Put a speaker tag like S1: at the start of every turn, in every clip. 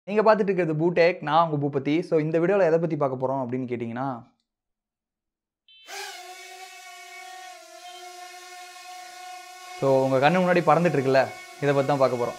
S1: நீங்கள் பார்த்துட்டு இருக்கிறது பூடேக் நான் உங்கள் பூபதி ஸோ இந்த வீடியோவில் எதை பற்றி பார்க்க போகிறோம் அப்படின்னு கேட்டிங்கன்னா ஸோ உங்கள் கண்ணு முன்னாடி பறந்துட்டு இருக்குல்ல இதை பற்றி தான் பார்க்க போகிறோம்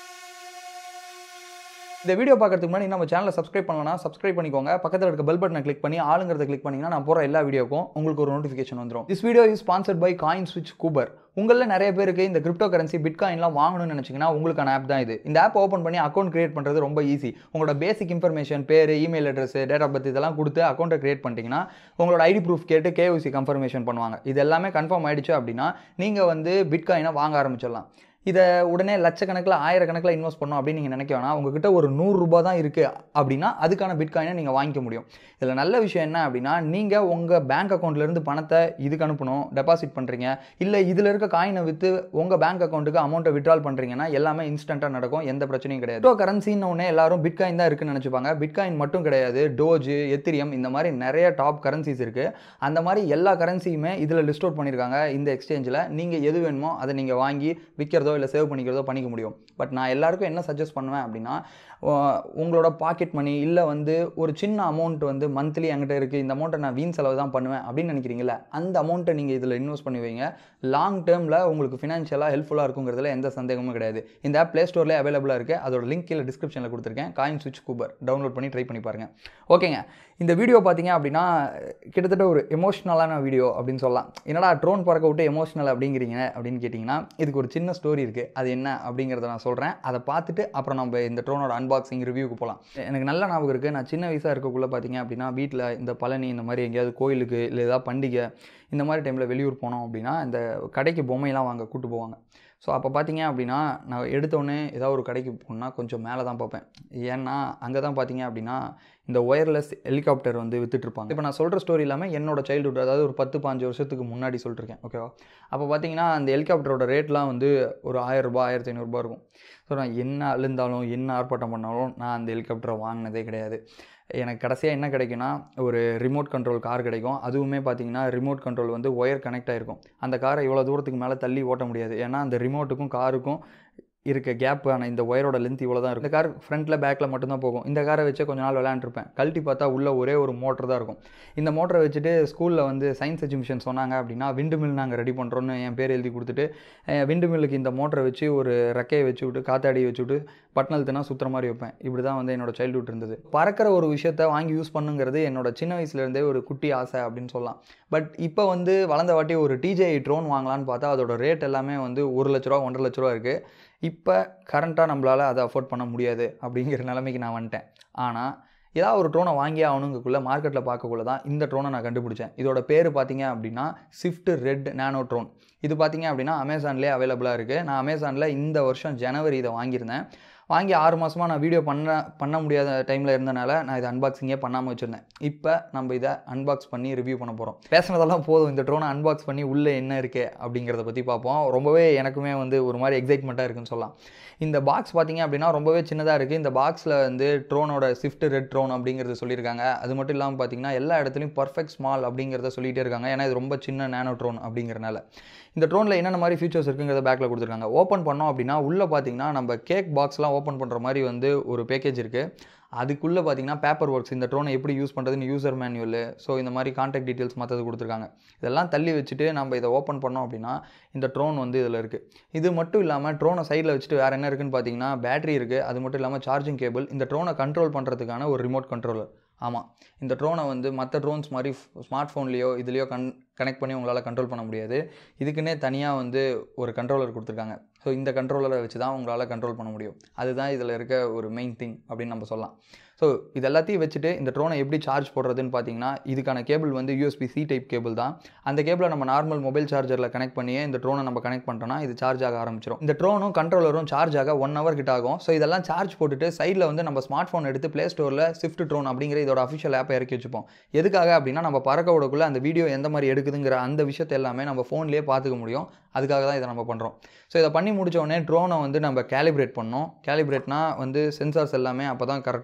S1: இந்த வீடியோ பார்க்கறதுக்கு முன்னாடி நம்ம சேனலை சப்ஸ்கிரைப் பண்ணலனா சப்ஸ்கிரைப் பண்ணிக்கோங்க பக்கத்தில் இருக்க பெல் பட்டனை கிளிக் பண்ணி ஆளுங்கிறத கிளிக் பண்ணிங்கன்னா நான் போகிற எல்லா வீடியோக்கும் உங்களுக்கு ஒரு நோட்டிஃபிகேஷன் வந்துடும் this video is sponsored by coin ஸ்விட்ச் கூபர் உங்களில் நிறைய பேருக்கு இந்த கிரிப்டோ கரன்சி பிட்காயின்லாம் வாங்கணும்னு நினச்சிங்கன்னா உங்களுக்கான ஆப் தான் இது இந்த ஆப் ஓப்பன் பண்ணி அக்கௌண்ட் கிரியேட் பண்ணுறது ரொம்ப ஈஸி உங்களோட பேசிக் இன்ஃபர்மேஷன் பேர் email address date of birth இதெல்லாம் கொடுத்து அக்கௌண்ட்டை கிரியேட் பண்ணிட்டீங்கன்னா உங்களோட ஐடி ப்ரூஃப் கேட்டு கேஒசி கன்ஃபர்மேஷன் பண்ணுவாங்க இது எல்லாமே கன்ஃபார்ம் ஆயிடுச்சு அப்படின்னா நீங்கள் வந்து பிட்காயினை வாங்க ஆரம்பிச்சிடலாம் இதை உடனே லட்சக்கணக்கில் ஆயிரக்கணக்கில் இன்வெஸ்ட் பண்ணோம் அப்படின்னு நீங்கள் நினைக்க வேணாம் உங்ககிட்ட ஒரு நூறுரூபா தான் இருக்குது அப்படின்னா அதுக்கான பிட்காயினை நீங்கள் வாங்கிக்க முடியும் இதில் நல்ல விஷயம் என்ன அப்படின்னா நீங்கள் உங்கள் பேங்க் அக்கௌண்ட்லேருந்து பணத்தை இதுக்கு அனுப்பணும் டெபாசிட் பண்ணுறீங்க இல்லை இதில் இருக்க காயினை விற்று உங்கள் பேங்க் அக்கௌண்ட்டுக்கு அமௌண்ட்டை விட்ரால் பண்ணுறீங்கன்னா எல்லாமே இன்ஸ்டண்ட்டாக நடக்கும் எந்த பிரச்சனையும் கிடையாது கிரிப்டோ கரன்சின்னு ஒன்று எல்லாரும் பிட்காயின் தான் இருக்குன்னு நினச்சிப்பாங்க பிட்காயின் மட்டும் கிடையாது டோஜு எத்திரியம் இந்த மாதிரி நிறைய டாப் கரன்சிஸ் இருக்குது அந்த மாதிரி எல்லா கரன்சியுமே இதில் லிஸ்ட் அவுட் பண்ணியிருக்காங்க இந்த எக்ஸ்சேஞ்சில் நீங்கள் எது வேணுமோ அதை நீங்கள் வாங்கி விற்கிறதோ இல்லை சேவ் பண்ணிக்கிறதோ பண்ணிக்க முடியும் பட் நான் எல்லாருக்கும் என்ன சஜஸ்ட் பண்ணுவேன் அப்படின்னா உ- உங்களோட பாக்கெட் மணி இல்லை வந்து ஒரு சின்ன அமௌண்ட் வந்து மந்த்லி என்கிட்ட இருக்குது இந்த அமௌண்ட்டை நான் வீண் செலவு தான் பண்ணுவேன் அப்படின்னு நினைக்கிறீங்களா அந்த அமௌண்ட்டை நீங்கள் இதில் இன்வெஸ்ட் பண்ணி வைங்க லாங் டேர்மில் உங்களுக்கு ஃபினான்ஷியலாக ஹெல்ப்ஃபுல்லாக இருக்குங்கிறதுல எந்த சந்தேகமும் கிடையாது இந்த ஆப் ப்ளே ஸ்டோர்லேயே அவைலபிளாக இருக்குது அதோட லிங்க் கீழே டிஸ்கிரிப்ஷனில் கொடுத்துருக்கேன் காயின் சுவிட்ச் கூபர் டவுன்லோட் பண்ணி ட்ரை பண்ணி பாருங்கள் ஓகேங்க இந்த வீடியோ பார்த்தீங்க அப்படின்னா கிட்டத்தட்ட ஒரு எமோஷ்னலான வீடியோ அப்படின்னு சொல்லலாம் என்னடா ட்ரோன் பறக்க விட்டு எமோஷ்னல் அப்படிங்கிறீங்க அப்படின்னு கேட்டிங்கன்னா இதுக்கு ஒரு சின்ன ஸ்டோரி இருக்குது அது என்ன அப்படிங்கிறத நான் சொல்கிறேன் அதை பார்த்துட்டு அப்புறம் நம்ம இந்த ட்ரோனோட அன்பாக்சிங் ரிவ்யூக்கு போகலாம் எனக்கு நல்ல ஞாபகம் இருக்குது நான் சின்ன வயசாக இருக்கக்குள்ளே பார்த்தீங்க அப்படின்னா வீட்டில் இந்த பழனி இந்த மாதிரி எங்கேயாவது கோயிலுக்கு இல்லை ஏதாவது பண்டிகை இந்த மாதிரி டைமில் வெளியூர் போனோம் அப்படின்னா இந்த கடைக்கு பொம்மையெல்லாம் வாங்க கூட்டு போவாங்க ஸோ அப்போ பார்த்தீங்க அப்படின்னா நான் எடுத்தோடனே ஏதாவது ஒரு கடைக்கு போனால் கொஞ்சம் மேலே தான் பார்ப்பேன் ஏன்னா அங்கே தான் பார்த்தீங்க அப்படின்னா இந்த ஒயர்லெஸ் ஹெலிகாப்டர் வந்து வித்துட்ருப்பாங்க இப்போ நான் சொல்கிற ஸ்டோரி இல்லாமல் என்னோட சைல்டுஹுட் அதாவது ஒரு பத்து பாஞ்சு வருஷத்துக்கு முன்னாடி சொல்லிட்டுருக்கேன் ஓகேவா அப்போ பார்த்தீங்கன்னா அந்த ஹெலிகாப்டரோட ரேட்லாம் வந்து ஒரு ஆயிரரூபா ஆயிரத்தி ஐநூறுரூபா இருக்கும் ஸோ நான் என்ன அழுந்தாலும் என்ன ஆர்ப்பாட்டம் பண்ணாலும் நான் அந்த ஹெலிகாப்டரை வாங்கினதே கிடையாது எனக்கு கடைசியாக என்ன கிடைக்குன்னா ஒரு ரிமோட் கண்ட்ரோல் கார் கிடைக்கும் அதுவுமே பார்த்தீங்கன்னா ரிமோட் கண்ட்ரோல் வந்து ஒயர் கனெக்ட் ஆகிருக்கும் அந்த காரை இவ்வளோ தூரத்துக்கு மேலே தள்ளி ஓட்ட முடியாது ஏன்னா அந்த ரிமோட்டுக்கும் காருக்கும் இருக்க கேப் ஆனால் இந்த ஒயரோட லென்த் இவ்வளோ தான் இருக்கும் இந்த கார் ஃப்ரண்ட்டில் பேக்கில் மட்டும்தான் போகும் இந்த காரை வச்சு கொஞ்ச நாள் விளையாண்டுருப்பேன் கழட்டி பார்த்தா உள்ள ஒரே ஒரு மோட்டர் தான் இருக்கும் இந்த மோட்டரை வச்சுட்டு ஸ்கூலில் வந்து சயின்ஸ் எஜுமிஷன் சொன்னாங்க அப்படின்னா விண்டு மில் நாங்கள் ரெடி பண்ணுறோன்னு என் பேர் எழுதி கொடுத்துட்டு விண்டு மில்லுக்கு இந்த மோட்டரை வச்சு ஒரு ரெக்கையை வச்சு விட்டு காத்தாடி வச்சு விட்டு பட்னல்த்துனா சுற்றுற மாதிரி வைப்பேன் இப்படி தான் வந்து என்னோட சைல்டுஹுட் இருந்தது பறக்கிற ஒரு விஷயத்த வாங்கி யூஸ் பண்ணுங்கிறது என்னோட சின்ன வயசுலேருந்தே ஒரு குட்டி ஆசை அப்படின்னு சொல்லலாம் பட் இப்போ வந்து வளர்ந்த வாட்டி ஒரு டிஜே ட்ரோன் வாங்கலான்னு பார்த்தா அதோட ரேட் எல்லாமே வந்து ஒரு லட்ச ரூபா ஒன்றரை லட்ச ரூபா இருக்குது இப்போ கரண்ட்டாக நம்மளால் அதை அஃபோர்ட் பண்ண முடியாது அப்படிங்கிற நிலைமைக்கு நான் வந்துட்டேன் ஆனால் ஏதாவது ஒரு ட்ரோனை வாங்கி ஆகணுங்கக்குள்ளே மார்க்கெட்டில் பார்க்கக்குள்ள தான் இந்த ட்ரோனை நான் கண்டுபிடிச்சேன் இதோட பேர் பார்த்தீங்க அப்படின்னா ஸ்விஃப்ட் ரெட் நேனோ ட்ரோன் இது பார்த்தீங்க அப்படின்னா அமேசான்லேயே அவைலபிளாக இருக்குது நான் அமேசானில் இந்த வருஷம் ஜனவரி இதை வாங்கியிருந்தேன் வாங்கி ஆறு மாதமாக நான் வீடியோ பண்ண பண்ண முடியாத டைமில் இருந்தனால நான் இதை அன்பாக்சிங்கே பண்ணாமல் வச்சுருந்தேன் இப்போ நம்ம இதை அன்பாக்ஸ் பண்ணி ரிவ்யூ பண்ண போகிறோம் பேசுனதெல்லாம் போதும் இந்த ட்ரோனை அன்பாக்ஸ் பண்ணி உள்ளே என்ன இருக்குது அப்படிங்கிறத பற்றி பார்ப்போம் ரொம்பவே எனக்குமே வந்து ஒரு மாதிரி எக்ஸைட்மெண்ட்டாக இருக்குன்னு சொல்லலாம் இந்த பாக்ஸ் பார்த்தீங்க அப்படின்னா ரொம்பவே சின்னதாக இருக்குது இந்த பாக்ஸில் வந்து ட்ரோனோட ஸ்விஃப்ட் ரெட் ட்ரோன் அப்படிங்கிறது சொல்லியிருக்காங்க அது மட்டும் இல்லாமல் பார்த்தீங்கன்னா எல்லா இடத்துலையும் பர்ஃபெக்ட் ஸ்மால் அப்படிங்கிறத சொல்லிகிட்டே இருக்காங்க ஏன்னா இது ரொம்ப சின்ன நேனோ ட்ரோன் அப்படிங்கிறனால இந்த ட்ரோனில் என்னென்ன மாதிரி ஃபீச்சர்ஸ் இருக்குங்கிறத பேக்கில் கொடுத்துருக்காங்க ஓப்பன் பண்ணோம் அப்படின்னா உள்ளே பார்த்தீங்கன்னா நம்ம கேக் பாக்ஸ்லாம் ஓப்பன் பண்ணுற மாதிரி வந்து ஒரு பேக்கேஜ் இருக்குது அதுக்குள்ளே பார்த்தீங்கன்னா பேப்பர் ஒர்க்ஸ் இந்த ட்ரோனை எப்படி யூஸ் பண்ணுறதுன்னு யூசர் மேனுவல் ஸோ இந்த மாதிரி கான்டாக்ட் டீட்டெயில்ஸ் மற்றது கொடுத்துருக்காங்க இதெல்லாம் தள்ளி வச்சுட்டு நம்ம இதை ஓப்பன் பண்ணோம் அப்படின்னா இந்த ட்ரோன் வந்து இதில் இருக்குது இது மட்டும் இல்லாமல் ட்ரோனை சைடில் வச்சுட்டு வேறு என்ன இருக்குன்னு பார்த்தீங்கன்னா பேட்டரி இருக்குது அது மட்டும் இல்லாமல் சார்ஜிங் கேபிள் இந்த ட்ரோனை கண்ட்ரோல் பண்ணுறதுக்கான ஒரு ரிமோட் கண்ட்ரோலர் ஆமாம் இந்த ட்ரோனை வந்து மற்ற ட்ரோன்ஸ் மாதிரி ஸ்மார்ட் ஃபோன்லேயோ இதுலேயோ கன் கனெக்ட் பண்ணி உங்களால் கண்ட்ரோல் பண்ண முடியாது இதுக்குன்னே தனியாக வந்து ஒரு கண்ட்ரோலர் கொடுத்துருக்காங்க ஸோ இந்த கண்ட்ரோலரை வச்சு தான் உங்களால் கண்ட்ரோல் பண்ண முடியும் அதுதான் இதில் இருக்க ஒரு மெயின் திங் அப்படின்னு நம்ம சொல்லலாம் ஸோ இது எல்லாத்தையும் வச்சுட்டு இந்த ட்ரோனை எப்படி சார்ஜ் போடுறதுன்னு பார்த்தீங்கன்னா இதுக்கான கேபிள் வந்து யூஎஸ்பி சி டைப் கேபிள் தான் அந்த கேபிளை நம்ம நார்மல் மொபைல் சார்ஜரில் கனெக்ட் பண்ணியே இந்த ட்ரோனை நம்ம கனெக்ட் பண்ணிட்டோம்னா இது சார்ஜ் ஆக ஆரம்பிச்சிடும் இந்த ட்ரோனும் கண்ட்ரோலரும் சார்ஜ் ஆக ஒன் ஹவர் கிட்ட ஆகும் ஸோ இதெல்லாம் சார்ஜ் போட்டுட்டு சைடில் வந்து நம்ம ஸ்மார்ட் ஃபோன் எடுத்து ப்ளே ஸ்டோரில் ஸ்விஃப்ட் ட்ரோன் அப்படிங்கிற இதோட அஃபிஷியல் ஆப்பை இறக்கி வச்சுப்போம் எதுக்காக அப்படின்னா நம்ம பறக்க விடக்குள்ள அந்த வீடியோ எந்த மாதிரி எடுக்குதுங்கிற அந்த விஷயத்தை எல்லாமே நம்ம ஃபோன்லேயே பார்த்துக்க முடியும் அதுக்காக தான் இதை நம்ம பண்ணுறோம் ஸோ இதை பண்ணி முடிச்ச உடனே ட்ரோனை வந்து நம்ம கேலிப்ரேட் பண்ணோம் கேலிப்ரேட்னா வந்து சென்சார்ஸ் எல்லாமே அப்போ தான் கரெக்டாக புரிஞ்சுக்கும்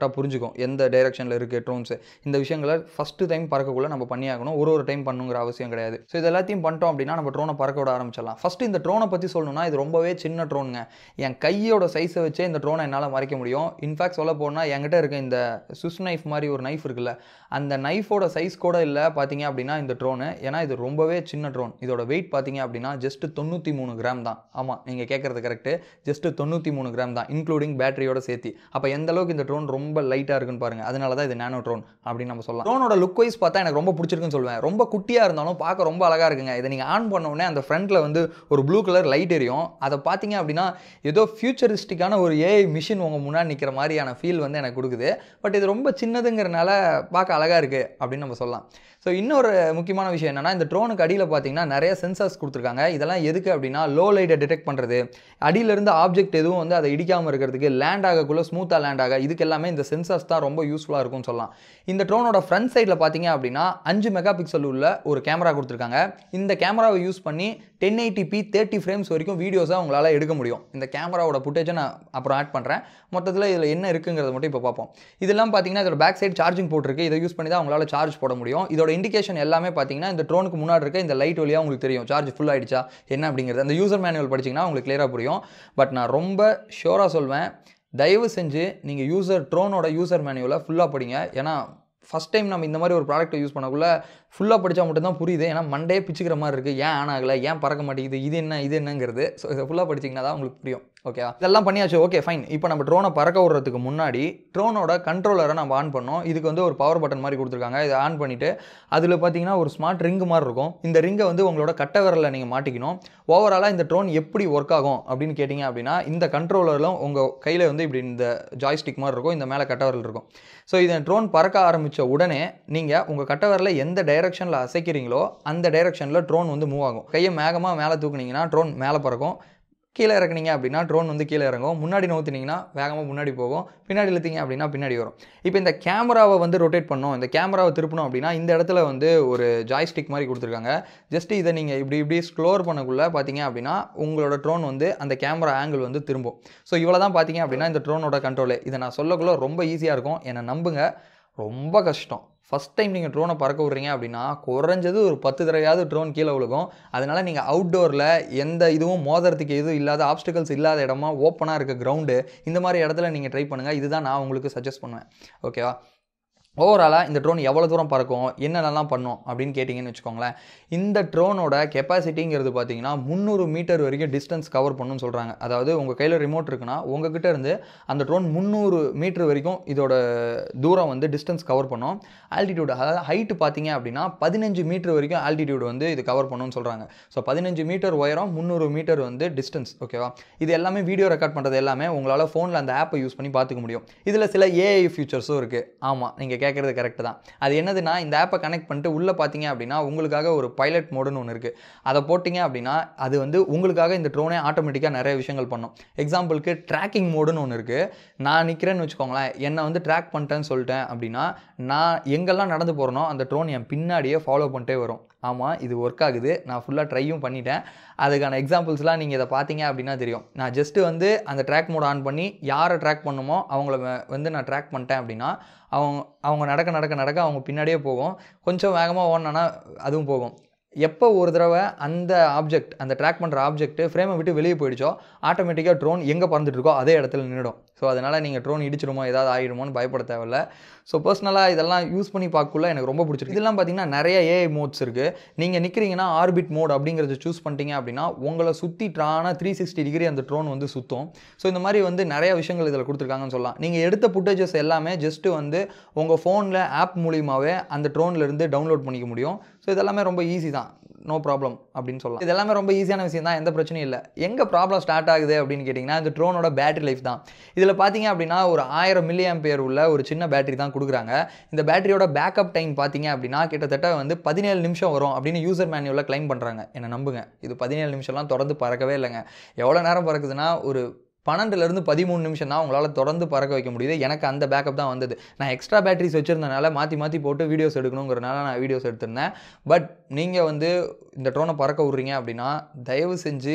S1: தெரிஞ்சுக்கும் எந்த டைரக்ஷனில் இருக்குது ட்ரோன்ஸ் இந்த விஷயங்களை ஃபஸ்ட்டு டைம் பறக்கக்குள்ள நம்ம பண்ணியாகணும் ஒரு ஒரு டைம் பண்ணுங்கிற அவசியம் கிடையாது ஸோ இது எல்லாத்தையும் பண்ணிட்டோம் அப்படின்னா நம்ம ட்ரோனை பறக்க விட ஆரம்பிச்சிடலாம் ஃபஸ்ட்டு இந்த ட்ரோனை பற்றி சொல்லணும்னா இது ரொம்பவே சின்ன ட்ரோனுங்க என் கையோட சைஸை வச்சே இந்த ட்ரோனை என்னால் மறைக்க முடியும் இன்ஃபேக்ட் சொல்ல போனால் என்கிட்ட இருக்க இந்த சுஸ் நைஃப் மாதிரி ஒரு நைஃப் இருக்குல்ல அந்த நைஃபோட சைஸ் கூட இல்லை பார்த்தீங்க அப்படின்னா இந்த ட்ரோனு ஏன்னா இது ரொம்பவே சின்ன ட்ரோன் இதோட வெயிட் பார்த்தீங்க அப்படின்னா ஜஸ்ட் தொண்ணூற்றி மூணு கிராம் தான் ஆமாம் நீங்கள் கேட்குறது கரெக்டு ஜஸ்ட் தொண்ணூற்றி மூணு கிராம் தான் இன்க்ளூடிங் பேட்டரியோட சேர்த்து அப்போ எந்த அளவுக்கு இந்த ட்ரோன் ரொம்ப லைட்டாக இருக்குன்னு பாருங்கள் அதனால தான் இது நானோ ட்ரோன் அப்படின்னு நம்ம சொல்லலாம் ட்ரோனோட லுக் வைஸ் பார்த்தா எனக்கு ரொம்ப பிடிச்சிருக்குன்னு சொல்லுவேன் ரொம்ப குட்டியாக இருந்தாலும் பார்க்க ரொம்ப அழகாக இருக்குங்க இதை நீங்கள் ஆன் பண்ண உடனே அந்த ஃப்ரண்ட்டில் வந்து ஒரு ப்ளூ கலர் லைட் எரியும் அதை பார்த்தீங்க அப்படின்னா ஏதோ ஃபியூச்சரிஸ்டிக்கான ஒரு ஏஐ மிஷின் உங்கள் முன்னாடி நிற்கிற மாதிரியான ஃபீல் வந்து எனக்கு கொடுக்குது பட் இது ரொம்ப சின்னதுங்கிறனால பார்க்க அழகாக இருக்குது அப்படின்னு நம்ம சொல்லலாம் ஸோ இன்னொரு முக்கியமான விஷயம் என்னென்னா இந்த ட்ரோனுக்கு அடியில் பார்த்தீங்கன்னா நிறைய சென்சார்ஸ் கொடுத்துருக்காங்க இதெல்லாம் எதுக்கு அப்படின்னா லோ லைட்டை டிடெக்ட் பண்ணுறது அடியிலிருந்து ஆப்ஜெக்ட் எதுவும் வந்து அதை இடிக்காமல் இருக்கிறதுக்கு லேண்ட் ஆகக்குள்ள ஸ்மூத்தாக லேண்ட் ஆக இதுக்கு எல்லாமே இந்த சென்சார்ஸ் தான் ரொம்ப யூஸ்ஃபுல்லாக இருக்கும்னு சொல்லலாம் இந்த ட்ரோனோட ஃப்ரண்ட் சைடில் பார்த்தீங்க அப்படின்னா அஞ்சு மெகா பிக்சல் உள்ள ஒரு கேமரா கொடுத்துருக்காங்க இந்த கேமராவை யூஸ் பண்ணி ten eighty p thirty frames வரைக்கும் வீடியோஸாக உங்களால் எடுக்க முடியும் இந்த கேமராவோட ஃபுட்டேஜை நான் அப்புறம் ஆட் பண்ணுறேன் மொத்தத்தில் இதில் என்ன இருக்குங்கிறத மட்டும் இப்போ பார்ப்போம் இதெல்லாம் பார்த்தீங்கன்னா இதோட பேக் சைடு சார்ஜிங் போட்டிருக்கு இதை யூஸ் பண்ணி தான் உங்களால் சார்ஜ் போட முடியும் இதோட இண்டிகேஷன் எல்லாமே பார்த்தீங்கன்னா இந்த ட்ரோனுக்கு முன்னாடி இருக்க இந்த லைட் வழியாக உங்களுக்கு தெரியும் சார்ஜ் ஃபுல் ஆயிடுச்சா என்ன அப்படிங்கிறது அந்த யூசர் மேனுவல் படிச்சிங்கன்னா உங்களுக்கு கிளியராக புரியும் பட் நான் ரொம்ப ஷோராக சொல்வேன் தயவு செஞ்சு நீங்கள் யூசர் ட்ரோனோட யூசர் மேனுவலை ஃபுல்லாக படிங்க ஏன்னா ஃபஸ்ட் டைம் நம்ம இந்த மாதிரி ஒரு ப்ராடக்ட்டை யூஸ் பண்ணக்குள்ள ஃபுல்லாக படித்தா மட்டும்தான் புரியுது ஏன்னா மண்டே பிச்சுக்கிற மாதிரி இருக்குது ஏன் ஆன் ஆகலை ஏன் பறக்க மாட்டேங்குது இது என்ன இது என்னங்கிறது ஸோ இதை ஃபுல்லாக படிச்சிங்கன்னா தான் உங்களுக்கு புரியும் ஓகேவா இதெல்லாம் பண்ணியாச்சு ஓகே ஃபைன் இப்போ நம்ம ட்ரோனை பறக்க விடுறதுக்கு முன்னாடி ட்ரோனோட கண்ட்ரோலரை நம்ம ஆன் பண்ணோம் இதுக்கு வந்து ஒரு பவர் பட்டன் மாதிரி கொடுத்துருக்காங்க இதை ஆன் பண்ணிவிட்டு அதில் பார்த்தீங்கன்னா ஒரு ஸ்மார்ட் ரிங்கு மாதிரி இருக்கும் இந்த ரிங்கை வந்து உங்களோட கட்ட விரலில் நீங்கள் மாட்டிக்கணும் ஓவராலாக இந்த ட்ரோன் எப்படி ஒர்க் ஆகும் அப்படின்னு கேட்டிங்க அப்படின்னா இந்த கண்ட்ரோலரிலும் உங்கள் கையில் வந்து இப்படி இந்த ஜாய்ஸ்டிக் மாதிரி இருக்கும் இந்த மேலே கட்ட விரல் இருக்கும் ஸோ இந்த ட்ரோன் பறக்க ஆரம்பித்த உடனே நீங்கள் உங்கள் கட்ட விரலை எந்த டைரெக்ஷனில் அசைக்கிறீங்களோ அந்த டைரெக்ஷனில் ட்ரோன் வந்து மூவ் ஆகும் கையை மேகமாக மேலே தூக்குனீங்கன்னா ட்ரோன் மேலே பறக்கும் கீழே இறக்குனீங்க அப்படின்னா ட்ரோன் வந்து கீழே இறங்கும் முன்னாடி நோத்துனீங்கன்னா வேகமாக முன்னாடி போகும் பின்னாடி இழுத்தீங்க அப்படின்னா பின்னாடி வரும் இப்போ இந்த கேமராவை வந்து ரொட்டேட் பண்ணோம் இந்த கேமராவை திருப்பணும் அப்படின்னா இந்த இடத்துல வந்து ஒரு ஜாய்ஸ்டிக் மாதிரி கொடுத்துருக்காங்க ஜஸ்ட் இதை நீங்கள் இப்படி இப்படி ஸ்க்ளோர் பண்ணக்குள்ளே பார்த்தீங்க அப்படின்னா உங்களோட ட்ரோன் வந்து அந்த கேமரா ஆங்கிள் வந்து திரும்பும் ஸோ இவ்வளோ தான் பார்த்தீங்க அப்படின்னா இந்த ட்ரோனோட கண்ட்ரோலே இதை நான் சொல்லக்குள்ள ரொம்ப ஈஸியாக இருக்கும் என்னை நம்புங்க ரொம்ப கஷ்டம் ஃபஸ்ட் டைம் நீங்கள் ட்ரோனை பறக்க விட்றீங்க அப்படின்னா குறைஞ்சது ஒரு பத்து தடவையாவது ட்ரோன் கீழே விழுகும் அதனால் நீங்கள் அவுட்டோரில் எந்த இதுவும் மோதுறதுக்கு எதுவும் இல்லாத ஆப்ஸ்டிகல்ஸ் இல்லாத இடமா ஓப்பனாக இருக்க கிரவுண்டு இந்த மாதிரி இடத்துல நீங்கள் ட்ரை பண்ணுங்கள் இதுதான் நான் உங்களுக்கு சஜஸ்ட் பண்ணுவேன் ஓகேவா ஓவராலாக இந்த ட்ரோன் எவ்வளோ தூரம் பறக்கும் என்னென்னலாம் பண்ணும் அப்படின்னு கேட்டிங்கன்னு வச்சுக்கோங்களேன் இந்த ட்ரோனோட கெப்பாசிட்டிங்கிறது பார்த்தீங்கன்னா முந்நூறு மீட்டர் வரைக்கும் டிஸ்டன்ஸ் கவர் பண்ணுன்னு சொல்கிறாங்க அதாவது உங்கள் கையில் ரிமோட் இருக்குன்னா உங்ககிட்ட இருந்து அந்த ட்ரோன் முந்நூறு மீட்டர் வரைக்கும் இதோட தூரம் வந்து டிஸ்டன்ஸ் கவர் பண்ணும் ஆல்டிடியூட் அதாவது ஹைட்டு பார்த்தீங்க அப்படின்னா பதினஞ்சு மீட்டர் வரைக்கும் ஆல்டிடியூட் வந்து இது கவர் பண்ணுன்னு சொல்கிறாங்க ஸோ பதினஞ்சு மீட்டர் உயரம் முந்நூறு மீட்டர் வந்து டிஸ்டன்ஸ் ஓகேவா இது எல்லாமே வீடியோ ரெக்கார்ட் பண்ணுறது எல்லாமே உங்களால் ஃபோனில் அந்த ஆப்பை யூஸ் பண்ணி பார்த்துக்க முடியும் இதில் சில ஏஐ ஃபியூச்சர்ஸும் இருக்குது ஆமாம் நீங்கள் கேட்குறது கரெக்ட் தான் அது என்னதுன்னா இந்த ஆப்பை கனெக்ட் பண்ணிட்டு உள்ளே பார்த்தீங்க அப்படின்னா உங்களுக்காக ஒரு பைலட் மோடுன்னு ஒன்று இருக்குது அதை போட்டிங்க அப்படின்னா அது வந்து உங்களுக்காக இந்த ட்ரோனே ஆட்டோமேட்டிக்காக நிறைய விஷயங்கள் பண்ணும் எக்ஸாம்பிளுக்கு ட்ராக்கிங் மோடுன்னு ஒன்று இருக்குது நான் நிற்கிறேன்னு வச்சுக்கோங்களேன் என்னை வந்து ட்ராக் பண்ணிட்டேன்னு சொல்லிட்டேன் அப்படின்னா நான் எங்கெல்லாம் நடந்து போகிறனோ அந்த ட்ரோன் என் பின்னாடியே ஃபாலோ பண்ணிட்டே வரும் ஆமாம் இது ஒர்க் ஆகுது நான் ஃபுல்லாக ட்ரையும் பண்ணிட்டேன் அதுக்கான எக்ஸாம்பிள்ஸ்லாம் நீங்கள் இதை பார்த்தீங்க அப்படின்னா தெரியும் நான் ஜஸ்ட்டு வந்து அந்த ட்ராக் மோட் ஆன் பண்ணி யாரை ட்ராக் பண்ணுமோ அவங்கள வ- வந்து நான் ட்ராக் பண்ணிட்டேன் அப்படின்னா அவங்க அவங்க நடக்க நடக்க நடக்க அவங்க பின்னாடியே போகும் கொஞ்சம் வேகமாக ஓடினா அதுவும் போகும் எப்போ ஒரு தடவை அந்த ஆப்ஜெக்ட் அந்த ட்ராக் பண்ணுற ஆப்ஜெக்ட் ஃப்ரேமை விட்டு வெளியே போயிடுச்சோ ஆட்டோமேட்டிக்காக ட்ரோன் எங்கே பறந்துட்டு இருக்கோ அதே இடத்துல நின்றுடும் ஸோ அதனால் நீங்கள் ட்ரோன் இடிச்சிடுமோ ஏதாவது ஆகிடுமோன்னு பயப்பட தேவையில்ல ஸோ பர்சனலாக இதெல்லாம் யூஸ் பண்ணி பார்க்கக்குள்ள எனக்கு ரொம்ப பிடிச்சிருக்கு இதெல்லாம் பார்த்தீங்கன்னா நிறைய ஏஐ மோட்ஸ் இருக்குது நீங்கள் நிற்கிறீங்கன்னா ஆர்பிட் மோட் அப்படிங்கிறத சூஸ் பண்ணிட்டீங்க அப்படின்னா உங்களை சுற்றிட்டான த்ரீ சிக்ஸ்டி டிகிரி அந்த ட்ரோன் வந்து சுற்றும் ஸோ இந்த மாதிரி வந்து நிறைய விஷயங்கள் இதில் கொடுத்துருக்காங்கன்னு சொல்லலாம் நீங்கள் எடுத்த ஃபுட்டேஜஸ் எல்லாமே ஜஸ்ட்டு வந்து உங்கள் ஃபோனில் ஆப் மூலியமாகவே அந்த ட்ரோன்ல இருந்து டவுன்லோட் பண்ணிக்க முடியும் ஸோ இதெல்லாமே ரொம்ப ஈஸி தான் நோ ப்ராப்ளம் அப்படின்னு சொல்லலாம் இது எல்லாமே ரொம்ப ஈஸியான விஷயம் தான் எந்த பிரச்சனையும் இல்லை எங்கே ப்ராப்ளம் ஸ்டார்ட் ஆகுது அப்படின்னு கேட்டிங்கன்னா இந்த ட்ரோனோட பேட்டரி லைஃப் தான் இதில் பார்த்தீங்க அப்படின்னா ஒரு ஆயிரம் மில்லி ஆம்பியர் உள்ள ஒரு சின்ன பேட்டரி தான் கொடுக்குறாங்க இந்த பேட்டரியோட பேக்கப் டைம் பார்த்தீங்க அப்படின்னா கிட்டத்தட்ட வந்து பதினேழு நிமிஷம் வரும் அப்படின்னு யூசர் மேனுவலில் க்ளைம் பண்ணுறாங்க என்னை நம்புங்க இது பதினேழு நிமிஷம்லாம் தொடர்ந்து பறக்கவே இல்லைங்க எவ்வளோ நேரம் பறக்குதுன்னா ஒரு பன்னெண்டுலேருந்து பதிமூணு நிமிஷம் தான் உங்களால் தொடர்ந்து பறக்க வைக்க முடியுது எனக்கு அந்த பேக்கப் தான் வந்தது நான் எக்ஸ்ட்ரா பேட்டரிஸ் வச்சுருந்தனால மாற்றி மாற்றி போட்டு வீடியோஸ் எடுக்கணுங்கிறனால நான் வீடியோஸ் எடுத்திருந்தேன் பட் நீங்கள் வந்து இந்த ட்ரோனை பறக்க விட்றீங்க அப்படின்னா தயவு செஞ்சு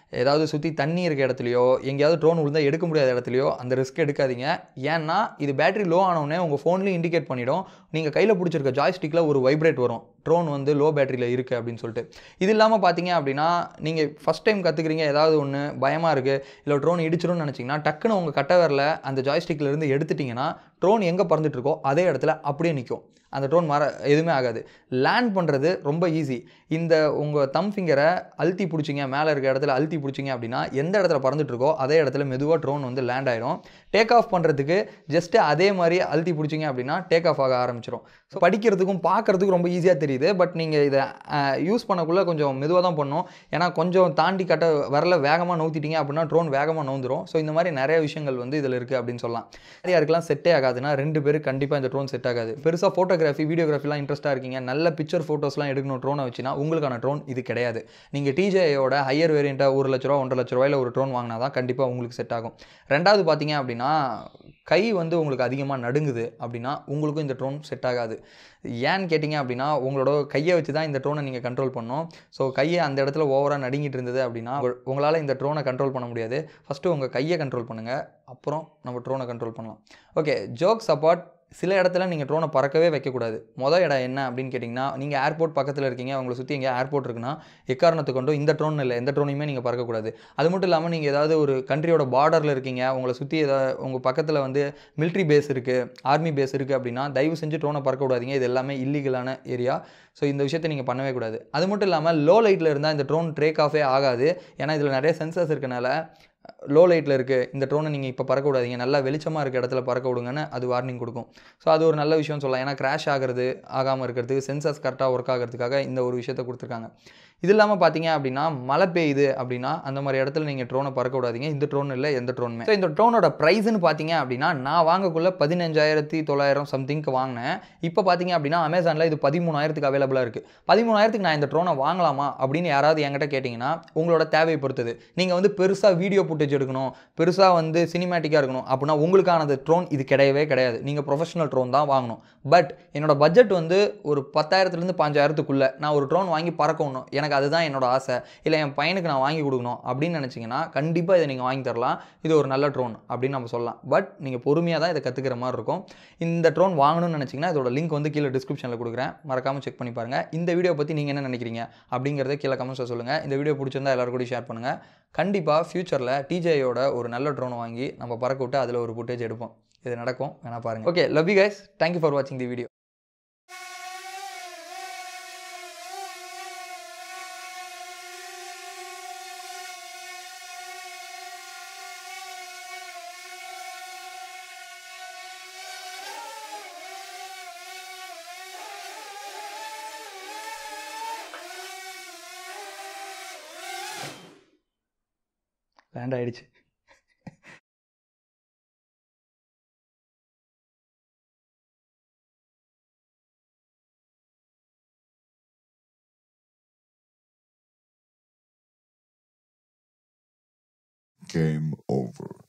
S1: ஏதாவது சுற்றி தண்ணி இருக்க இடத்துலையோ எங்கேயாவது ட்ரோன் விழுந்தால் எடுக்க முடியாத இடத்துலையோ அந்த ரிஸ்க் எடுக்காதீங்க ஏன்னா இது பேட்டரி லோ ஆனவுடனே உங்கள் ஃபோன்லேயும் இண்டிகேட் பண்ணிடும் நீங்கள் கையில் பிடிச்சிருக்க ஜாய்ஸ்டிக்கில் ஒரு வைப்ரேட் வரும் ட்ரோன் வந்து லோ பேட்டரியில் இருக்குது அப்படின்னு சொல்லிட்டு இது இல்லாமல் பார்த்தீங்க அப்படின்னா நீங்கள் ஃபஸ்ட் டைம் கற்றுக்குறீங்க ஏதாவது ஒன்று பயமாக இருக்குது இல்லை ட்ரோன் இடிச்சிரும்னு நினச்சிங்கன்னா டக்குன்னு உங்கள் கட்ட விரல அந்த ஜாய்ஸ்டிக்கில் இருந்து எடுத்துட்டிங்கன்னா ட்ரோன் எங்கே பறந்துட்டு இருக்கோ அதே இடத்துல அப்படியே நிற்கும் அந்த ட்ரோன் மர எதுவுமே ஆகாது லேண்ட் பண்ணுறது ரொம்ப ஈஸி இந்த உங்கள் தம் ஃபிங்கரை அழுத்தி பிடிச்சிங்க மேலே இருக்க இடத்துல அழுத்தி பிடிச்சிங்க அப்படின்னா எந்த இடத்துல பறந்துட்டு இருக்கோ அதே இடத்துல மெதுவாக ட்ரோன் வந்து லேண்ட் ஆயிரும் டேக் ஆஃப் பண்ணுறதுக்கு ஜஸ்ட்டு அதே மாதிரி அழுத்தி பிடிச்சிங்க அப்படின்னா டேக் ஆஃப் ஆக ஆரம்பிச்சிடும் ஸோ படிக்கிறதுக்கும் பார்க்குறதுக்கும் ரொம்ப ஈஸியாக தெரியுது பட் நீங்கள் இதை யூஸ் பண்ணக்குள்ளே கொஞ்சம் மெதுவாக தான் பண்ணணும் ஏன்னா கொஞ்சம் தாண்டி கட்ட வரல வேகமாக நவுத்திட்டீங்க அப்படின்னா ட்ரோன் வேகமாக நவுந்துரும் ஸோ இந்த மாதிரி நிறைய விஷயங்கள் வந்து இதில் இருக்குது அப்படின்னு சொல்லலாம் நிறையா இருக்கலாம் செட்டே ஆகாதுன்னா ரெண்டு பேருக்கு கண்டிப்பாக இந்த ட்ரோன் செட் ஆகாது பெருசாக ஃபோட்டோகிராஃபி வீடியோகிராஃபிலாம் இன்ட்ரெஸ்ட்டாக இருக்கீங்க நல்ல பிக்சர் ஃபோட்டோஸ்லாம் எடுக்கணும் ட்ரோனை வச்சுன்னா உங்களுக்கான ட்ரோன் இது கிடையாது நீங்கள் டிஜேயோட ஹையர் வேரியண்ட்டாக ஒரு லட்ச ரூபா ஒன்றரை லட்ச ரூபாயில் ஒரு ட்ரோன் வாங்கினா தான் கண்டிப்பாக உங்களுக்கு செட் ஆகும் ரெண்டாவது பார்த்தீங்க அப்படின்னா கை வந்து உங்களுக்கு அதிகமாக நடுங்குது அப்படின்னா உங்களுக்கும் இந்த ட்ரோன் செட் ஆகாது ஏன்னு கேட்டிங்க அப்படின்னா உங்களோட கையை வச்சு தான் இந்த ட்ரோனை நீங்கள் கண்ட்ரோல் பண்ணணும் ஸோ கையை அந்த இடத்துல ஓவராக நடுங்கிட்டு இருந்தது அப்படின்னா உங்களால் இந்த ட்ரோனை கண்ட்ரோல் பண்ண முடியாது ஃபஸ்ட்டு உங்கள் கையை கண்ட்ரோல் பண்ணுங்கள் அப்புறம் நம்ம ட்ரோனை கண்ட்ரோல் பண்ணலாம் ஓகே ஜோக் சப்பார்ட் சில இடத்துல நீங்கள் ட்ரோனை பறக்கவே வைக்கக்கூடாது மொதல் இடம் என்ன அப்படின்னு கேட்டிங்கன்னா நீங்கள் ஏர்போர்ட் பக்கத்தில் இருக்கீங்க உங்களை சுற்றி எங்கேயா ஏர்போர்ட் இருக்குன்னா எக்காரணத்தை கொண்டும் இந்த ட்ரோன் இல்லை எந்த ட்ரோனையுமே நீங்கள் பறக்கக்கூடாது அது மட்டும் இல்லாமல் நீங்கள் ஏதாவது ஒரு கண்ட்ரியோட பார்டரில் இருக்கீங்க உங்களை சுற்றி ஏதாவது உங்கள் பக்கத்தில் வந்து மிலிட்ரி பேஸ் இருக்குது ஆர்மி பேஸ் இருக்குது அப்படின்னா தயவு செஞ்சு ட்ரோனை பறக்க விடாதீங்க இது எல்லாமே இல்லீகலான ஏரியா ஸோ இந்த விஷயத்தை நீங்கள் பண்ணவே கூடாது அது மட்டும் இல்லாமல் லோ லைட்டில் இருந்தால் இந்த ட்ரோன் ட்ரேக் ஆஃபே ஆகாது ஏன்னா இதில் நிறைய சென்சர்ஸ் இருக்கனால லோ லைட்டில் இருக்குது இந்த ட்ரோனை நீங்கள் இப்போ பறக்க விடாதீங்க நல்லா வெளிச்சமாக இருக்க இடத்துல பறக்க விடுங்கன்னு அது வார்னிங் கொடுக்கும் ஸோ அது ஒரு நல்ல விஷயம் சொல்லலாம் ஏன்னா கிராஷ் ஆகிறது ஆகாமல் இருக்கிறதுக்கு சென்சர்ஸ் கரெக்டாக ஒர்க் ஆகிறதுக்காக இந்த ஒரு விஷயத்தை கொடுத்துருக்காங்க இது இல்லாமல் பார்த்தீங்க அப்படின்னா மழை பெய்யுது அப்படின்னா அந்த மாதிரி இடத்துல நீங்கள் ட்ரோனை பறக்க விடாதீங்க இந்த ட்ரோன் இல்லை எந்த ட்ரோனுமே ஸோ இந்த ட்ரோனோட ப்ரைஸ்னு பார்த்தீங்க அப்படின்னா நான் வாங்கக்குள்ள பதினஞ்சாயிரத்தி தொள்ளாயிரம் சம்திங்க்கு வாங்கினேன் இப்போ பார்த்தீங்க அப்படின்னா அமேசானில் இது பதிமூணாயிரத்துக்கு அவைலபிளாக இருக்குது பதிமூணாயிரத்துக்கு நான் இந்த ட்ரோனை வாங்கலாமா அப்படின்னு யாராவது என்கிட்ட கேட்டிங்கன்னா உங்களோட தேவையை பொறுத்தது நீங்கள் வந்து பெருசாக வீடியோ ஃபுட்டேஜ் எடுக்கணும் பெருசாக வந்து சினிமேட்டிக்காக இருக்கணும் அப்படின்னா உங்களுக்கானது ட்ரோன் இது கிடையவே கிடையாது நீங்கள் ப்ரொஃபஷனல் ட்ரோன் தான் வாங்கணும் பட் என்னோட பட்ஜெட் வந்து ஒரு பத்தாயிரத்துலேருந்து பாஞ்சாயிரத்துக்குள்ளே நான் ஒரு ட்ரோன் வாங்கி பறக்கணும் எனக்கு அதுதான் என்னோட ஆசை இல்லை என் பையனுக்கு நான் வாங்கி கொடுக்கணும் அப்படின்னு நினச்சிங்கன்னா கண்டிப்பாக இதை நீங்கள் வாங்கி தரலாம் இது ஒரு நல்ல ட்ரோன் அப்படின்னு நம்ம சொல்லலாம் பட் நீங்கள் பொறுமையாக தான் இதை கற்றுக்கிற மாதிரி இருக்கும் இந்த ட்ரோன் வாங்கணும்னு நினச்சிங்கன்னா இதோட லிங்க் வந்து கீழே டிஸ்கிரிப்ஷனில் கொடுக்குறேன் மறக்காமல் செக் பண்ணி பாருங்கள் இந்த வீடியோ பற்றி நீங்கள் என்ன நினைக்கிறீங்க அப்படிங்கிறத கீழே கமெண்ட்ஸில் சொல்லுங்கள் இந்த வீடியோ பிடிச்சிருந்தா எல்லாரும் கூட ஷேர் பண்ணுங்கள் கண்டிப்பாக ஃப்யூச்சரில் டிஜேயோட ஒரு நல்ல ட்ரோன் வாங்கி நம்ம பறக்க விட்டு அதில் ஒரு ஃபுட்டேஜ் எடுப்போம் இது நடக்கும் வேணா பாருங்கள் okay love you guys thank you for வாட்சிங் தி வீடியோ லேண்ட் ஆயிடுச்சு
S2: Game over.